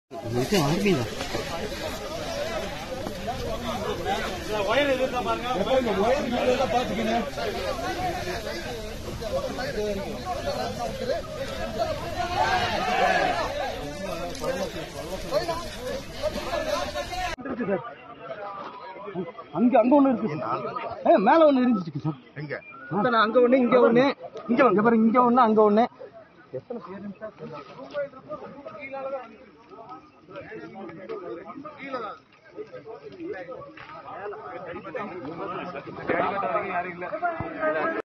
இது ஆர்மிதா அங்க அங்க ஒண்ணு இருக்கு சார் ஏ மேல ஒண்ணு இருந்துச்சு சார் எங்க அத்தனை அங்க ஒண்ணு இங்க ஒண்ணு இங்க இங்க பாருங்க இங்க ஒண்ணு அங்க ஒண்ணு எத்தனை பேர்